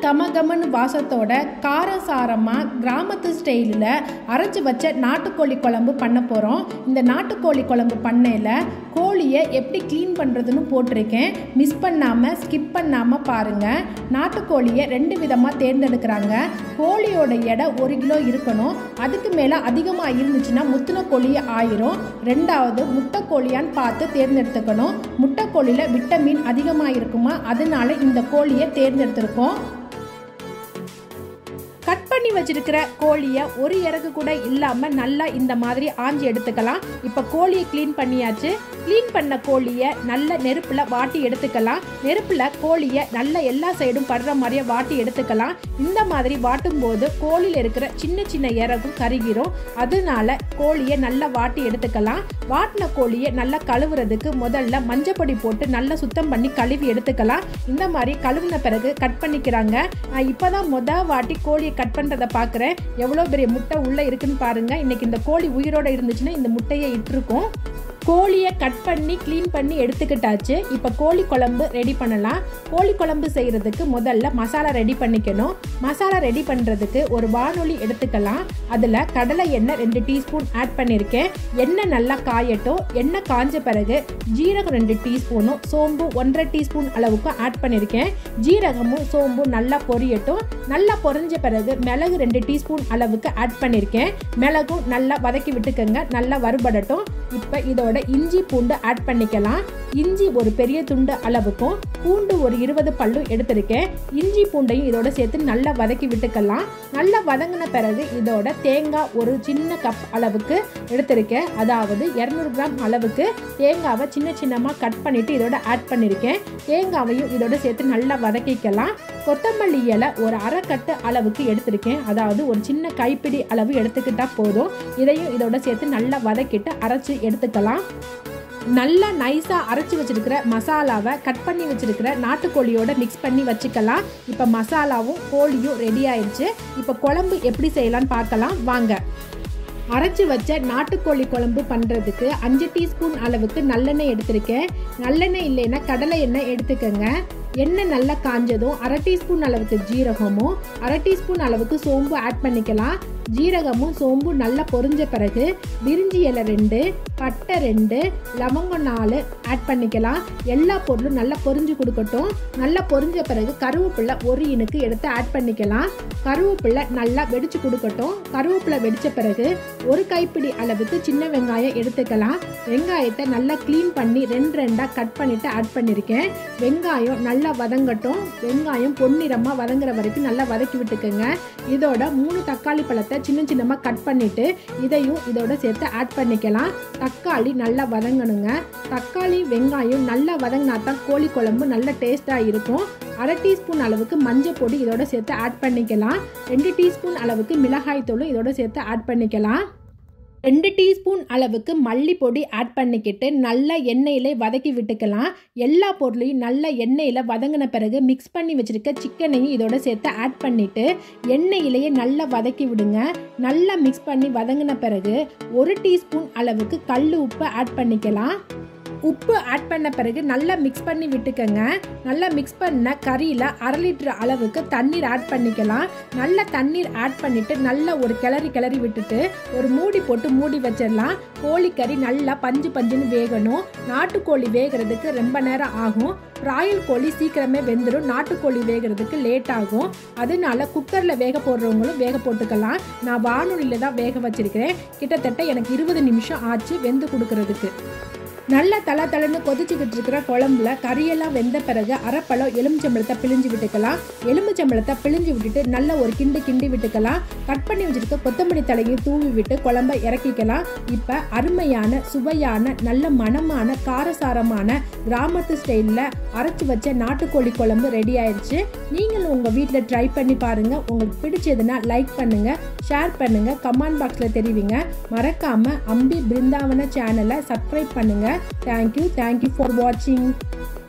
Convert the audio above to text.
கம கமன்னு வாசத்தோட காரசாரமாக கிராமத்து ஸ்டைலில் அரைச்சி வச்ச நாட்டுக்கோழி குழம்பு பண்ண போகிறோம் இந்த நாட்டுக்கோழி குழம்பு பண்ணையில் கோழியை எப்படி க்ளீன் பண்ணுறதுன்னு போட்டிருக்கேன் மிஸ் பண்ணாமல் ஸ்கிப் பண்ணாமல் பாருங்கள் நாட்டுக்கோழியை ரெண்டு விதமாக தேர்ந்தெடுக்கிறாங்க கோழியோட எடை ஒரு கிலோ இருக்கணும் அதுக்கு மேலே அதிகமாக இருந்துச்சுன்னா முத்தின கோழியே ஆயிரும் ரெண்டாவது முட்டை கோழியான்னு பார்த்து தேர்ந்தெடுத்துக்கணும் முட்டை கோழியில் விட்டமின் அதிகமாக இருக்குமா அதனால இந்த கோழியை தேர்ந்தெடுத்திருக்கோம் கட் பண்ணி வச்சிருக்கிற கோழியை ஒரு இறகு கூட இல்லாமல் நல்லா இந்த மாதிரி ஆஞ்சி எடுத்துக்கலாம் இப்போ கோழியை க்ளீன் பண்ணியாச்சு க்ளீன் பண்ண கோழியை நல்ல நெருப்பில் வாட்டி எடுத்துக்கலாம் நெருப்பில் கோழியை நல்ல எல்லா சைடும் படுற மாதிரியே வாட்டி எடுத்துக்கலாம் இந்த மாதிரி வாட்டும் போது கோழியில் இருக்கிற சின்ன சின்ன இறகும் கருகிரும் அதனால கோழியை நல்லா வாட்டி எடுத்துக்கலாம் வாட்டின கோழியை நல்லா கழுவுறதுக்கு முதல்ல மஞ்சப்பொடி போட்டு நல்லா சுத்தம் பண்ணி கழுவி எடுத்துக்கலாம் இந்த மாதிரி கழுவின பிறகு கட் பண்ணிக்கிறாங்க நான் இப்போ தான் மொத வாட்டி கோழியை கட் பண்ணுறதை பார்க்குறேன் எவ்வளோ பெரிய முட்டை உள்ளே இருக்குன்னு பாருங்கள் இன்றைக்கி இந்த கோழி உயிரோடு இருந்துச்சுன்னா இந்த முட்டையை இட்டிருக்கும் கோழியை கட் பண்ணி க்ளீன் பண்ணி எடுத்துக்கிட்டாச்சு இப்போ கோழி குழம்பு ரெடி பண்ணலாம் கோழி குழம்பு செய்கிறதுக்கு முதல்ல மசாலா ரெடி பண்ணிக்கணும் மசாலா ரெடி பண்ணுறதுக்கு ஒரு வானொலி எடுத்துக்கலாம் அதில் கடலை எண்ணெய் ரெண்டு டீஸ்பூன் ஆட் பண்ணியிருக்கேன் எண்ணெய் நல்லா காயட்டும் எண்ணெய் காஞ்ச பிறகு ஜீரகம் ரெண்டு டீஸ்பூனும் சோம்பு ஒன்றரை டீஸ்பூன் அளவுக்கும் ஆட் பண்ணியிருக்கேன் ஜீரகமும் சோம்பும் நல்லா பொரியட்டும் நல்லா பொரிஞ்ச பிறகு மிளகு ரெண்டு டீஸ்பூன் அளவுக்கு ஆட் பண்ணியிருக்கேன் மிளகும் நல்லா வதக்கி விட்டுக்கோங்க நல்லா வறுபடட்டும் இப்போ இதோட இஞ்சி பூண்டு ஆட் பண்ணிக்கலாம் இஞ்சி ஒரு பெரிய துண்டு அளவுக்கும் பூண்டு ஒரு இருபது பல்லும் எடுத்திருக்கேன் இஞ்சி பூண்டையும் இதோட சேர்த்து நல்லா வதக்கி விட்டுக்கலாம் நல்லா வதங்கின பிறகு இதோட தேங்காய் ஒரு சின்ன கப் அளவுக்கு எடுத்திருக்கேன் அதாவது இரநூறு கிராம் அளவுக்கு தேங்காவை சின்ன சின்னமாக கட் பண்ணிட்டு இதோட ஆட் பண்ணியிருக்கேன் தேங்காவையும் இதோட சேர்த்து நல்லா வதக்கிக்கலாம் கொத்தமல்லி இலை ஒரு அரை கட்டு அளவுக்கு எடுத்திருக்கேன் அதாவது ஒரு சின்ன கைப்பிடி அளவு எடுத்துக்கிட்டா போதும் இதையும் இதோட சேர்த்து நல்லா வதக்கிட்டு அரைச்சி எடுத்துக்கலாம் நல்லா நைஸாக அரைச்சி வச்சிருக்கிற மசாலாவை கட் பண்ணி வச்சிருக்கிற நாட்டுக்கோழியோட மிக்ஸ் பண்ணி வச்சுக்கலாம் இப்போ மசாலாவும் கோழியும் ரெடி ஆயிடுச்சு இப்போ குழம்பு எப்படி செய்யலாம்னு பார்க்கலாம் வாங்க அரைச்சி வச்ச நாட்டுக்கோழி குழம்பு பண்ணுறதுக்கு அஞ்சு டீஸ்பூன் அளவுக்கு நல்லெண்ணெய் எடுத்திருக்கேன் நல்லெண்ணெய் இல்லைன்னா கடலை எண்ணெய் எடுத்துக்கோங்க எண்ணெய் நல்லா காஞ்சதும் அரை டீஸ்பூன் அளவுக்கு ஜீரகமும் அரை டீஸ்பூன் அளவுக்கு சோம்பு ஆட் பண்ணிக்கலாம் ஜீரகமும் சோம்பும் நல்லா பொரிஞ்ச பிறகு பிரிஞ்சி இலை ரெண்டு பட்டை ரெண்டு லவங்கம் நாலு ஆட் பண்ணிக்கலாம் எல்லா பொருளும் நல்லா பொரிஞ்சு கொடுக்கட்டும் நல்லா பொரிஞ்ச பிறகு கருவேப்பிலை ஒரு இனுக்கு எடுத்து ஆட் பண்ணிக்கலாம் கருவேப்பிலை நல்லா வெடிச்சு கொடுக்கட்டும் கருவேப்பிலை வெடித்த பிறகு ஒரு கைப்பிடி அளவுக்கு சின்ன வெங்காயம் எடுத்துக்கலாம் வெங்காயத்தை நல்லா க்ளீன் பண்ணி ரெண்டு ரெண்டாக கட் பண்ணிவிட்டு ஆட் பண்ணியிருக்கேன் வெங்காயம் நல்லா வதங்கட்டும் வெங்காயம் பொன்னிறமாக வதங்குற வரைக்கும் நல்லா வதக்கி விட்டுக்கோங்க இதோட மூணு தக்காளி பழத்தை சின்ன சின்னமாக கட் பண்ணிவிட்டு இதையும் இதோட சேர்த்து ஆட் பண்ணிக்கலாம் தக்காளி நல்லா வதங்கணுங்க தக்காளி வெங்காயம் நல்லா வதங்கினா தான் கோழி குழம்பு நல்ல டேஸ்ட்டாக இருக்கும் அரை டீஸ்பூன் அளவுக்கு மஞ்சள் பொடி இதோட சேர்த்து ஆட் பண்ணிக்கலாம் ரெண்டு டீஸ்பூன் அளவுக்கு மிளகாய் தூளும் இதோட சேர்த்து ஆட் பண்ணிக்கலாம் ரெண்டு டீஸ்பூன் அளவுக்கு மல்லிப்பொடி ஆட் பண்ணிக்கிட்டு நல்லா எண்ணெயிலே வதக்கி விட்டுக்கலாம் எல்லா பொருளையும் நல்ல எண்ணெயில் வதங்கின பிறகு மிக்ஸ் பண்ணி வச்சுருக்க சிக்கனையும் இதோட சேர்த்து ஆட் பண்ணிவிட்டு எண்ணெயிலேயே நல்லா வதக்கி விடுங்க நல்லா மிக்ஸ் பண்ணி வதங்கின பிறகு ஒரு டீஸ்பூன் அளவுக்கு கல் உப்பு ஆட் பண்ணிக்கலாம் உப்பு ஆட் பண்ண பிறகு நல்லா மிக்ஸ் பண்ணி விட்டுக்கோங்க நல்லா மிக்ஸ் பண்ண கறியில் அரை லிட்டர் அளவுக்கு தண்ணீர் ஆட் பண்ணிக்கலாம் நல்ல தண்ணீர் ஆட் பண்ணிவிட்டு நல்லா ஒரு கிளறி கிளறி விட்டுட்டு ஒரு மூடி போட்டு மூடி வச்சிடலாம் கோழிக்கறி நல்லா பஞ்சு பஞ்சுன்னு வேகணும் நாட்டுக்கோழி வேகிறதுக்கு ரொம்ப நேரம் ஆகும் ராயல் கோழி சீக்கிரமே வெந்துடும் நாட்டுக்கோழி வேகிறதுக்கு லேட் ஆகும் அதனால குக்கரில் வேக போடுறவங்களும் வேக போட்டுக்கலாம் நான் வானொலியில் தான் வேக வச்சிருக்கிறேன் கிட்டத்தட்ட எனக்கு இருபது நிமிஷம் ஆச்சு வெந்து கொடுக்கறதுக்கு நல்லா தலை தலைன்னு கொதிச்சுக்கிட்டு இருக்கிற குழம்புல கறியெல்லாம் வெந்த பிறகு அரைப்பழம் எலுமிச்சம்பழத்தை பிழிஞ்சு விட்டுக்கலாம் எலுமிச்சம்பழத்தை பிழிஞ்சு விட்டுட்டு நல்ல ஒரு கிண்டு கிண்டி விட்டுக்கலாம் கட் பண்ணி வச்சுருக்க கொத்தமல்லி தலையை தூவி விட்டு குழம்ப இறக்கிக்கலாம் இப்போ அருமையான சுவையான நல்ல மணமான காரசாரமான கிராமத்து ஸ்டைலில் அரைச்சி வச்ச நாட்டுக்கோழி குழம்பு ரெடி ஆயிடுச்சு நீங்களும் உங்கள் வீட்டில் ட்ரை பண்ணி பாருங்கள் உங்களுக்கு பிடிச்சதுன்னா லைக் பண்ணுங்கள் ஷேர் பண்ணுங்கள் கமெண்ட் பாக்ஸில் தெரிவிங்க மறக்காமல் அம்பி பிருந்தாவன சேனலை சப்ஸ்கிரைப் பண்ணுங்கள் தேங்க்யூ தேங்க்யூ ஃபார் வாட்சிங்